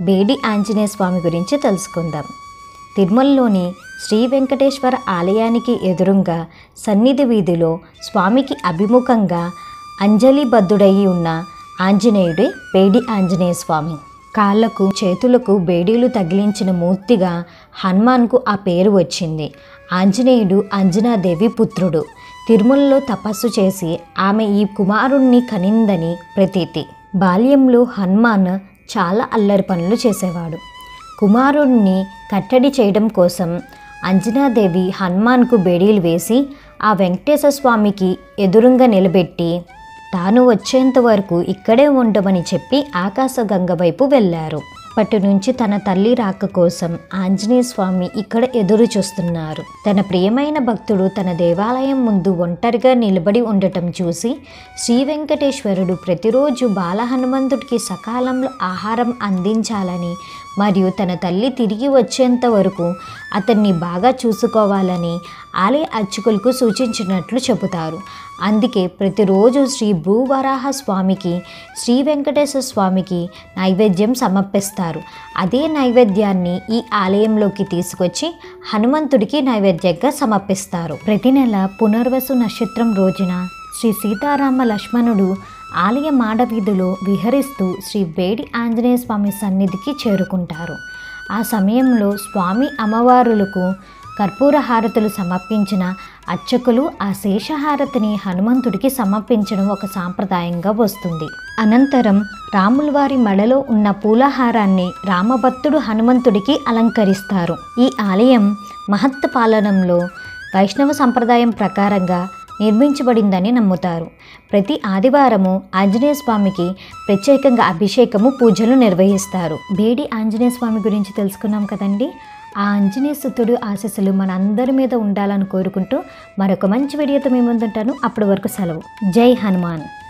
బేడి ఆంజనేయ స్వామి గురించి తెలుసుకుందాం తిరుమలలోని శ్రీ వెంకటేశ్వర ఆలయానికి ఎదురుగా సన్నిధి వీధిలో స్వామికి అభిముఖంగా అంజలిబద్ధుడయి ఉన్న ఆంజనేయుడే బేడి ఆంజనేయ స్వామి కాళ్ళకు చేతులకు బేడీలు తగిలించిన మూర్తిగా హనుమాన్కు ఆ పేరు వచ్చింది ఆంజనేయుడు అంజనాదేవి పుత్రుడు తిరుమలలో తపస్సు చేసి ఆమె ఈ కుమారుణ్ణి కనిందని ప్రతీతి బాల్యంలో హనుమాన్ చాలా అల్లరి పనులు చేసేవాడు కుమారుణ్ణి కట్టడి చేయడం కోసం అంజనాదేవి హనుమాన్కు బేడీలు వేసి ఆ వెంకటేశ్వర స్వామికి ఎదురుగా నిలబెట్టి తాను వచ్చేంత వరకు ఇక్కడే ఉండమని చెప్పి ఆకాశగంగ వైపు వెళ్ళారు అప్పటి నుంచి తన తల్లి రాక కోసం ఆంజనేయ స్వామి ఇక్కడ ఎదురు చూస్తున్నారు తన ప్రియమైన భక్తుడు తన దేవాలయం ముందు ఒంటరిగా నిలబడి ఉండటం చూసి శ్రీ వెంకటేశ్వరుడు ప్రతిరోజు బాల హనుమంతుడికి సకాలంలో ఆహారం అందించాలని మరియు తన తల్లి తిరిగి వచ్చేంత వరకు అతన్ని బాగా చూసుకోవాలని ఆలయ అర్చకులకు సూచించినట్లు చెబుతారు అందుకే ప్రతిరోజు శ్రీ భూవరాహ స్వామికి శ్రీ వెంకటేశ్వర స్వామికి నైవేద్యం సమర్పిస్తారు అదే నైవేద్యాన్ని ఈ ఆలయంలోకి తీసుకొచ్చి హనుమంతుడికి నైవేద్యంగా సమర్పిస్తారు ప్రతి నెల పునర్వసు నక్షత్రం రోజున శ్రీ సీతారామ లక్ష్మణుడు ఆలయ మాడవీధిలో విహరిస్తూ శ్రీ వేడి ఆంజనేయ స్వామి సన్నిధికి చేరుకుంటారు ఆ సమయంలో స్వామి అమ్మవారులకు కర్పూర హారతులు సమర్పించిన అర్చకులు ఆ శేషహారతిని హనుమంతుడికి సమర్పించడం ఒక సాంప్రదాయంగా వస్తుంది అనంతరం రాముల వారి మెడలో ఉన్న పూలహారాన్ని రామభక్తుడు హనుమంతుడికి అలంకరిస్తారు ఈ ఆలయం మహత్త పాలనంలో వైష్ణవ సంప్రదాయం ప్రకారంగా నిర్మించబడిందని నమ్ముతారు ప్రతి ఆదివారము ఆంజనేయ స్వామికి ప్రత్యేకంగా అభిషేకము పూజలు నిర్వహిస్తారు బేడి ఆంజనేయ స్వామి గురించి తెలుసుకున్నాం కదండి ఆ ఆంజనేయ సుతుడు ఆశీస్సులు మన అందరి మీద ఉండాలని కోరుకుంటూ మరొక మంచి వీడియోతో మీ ముందుంటాను అప్పటి వరకు సెలవు జై హనుమాన్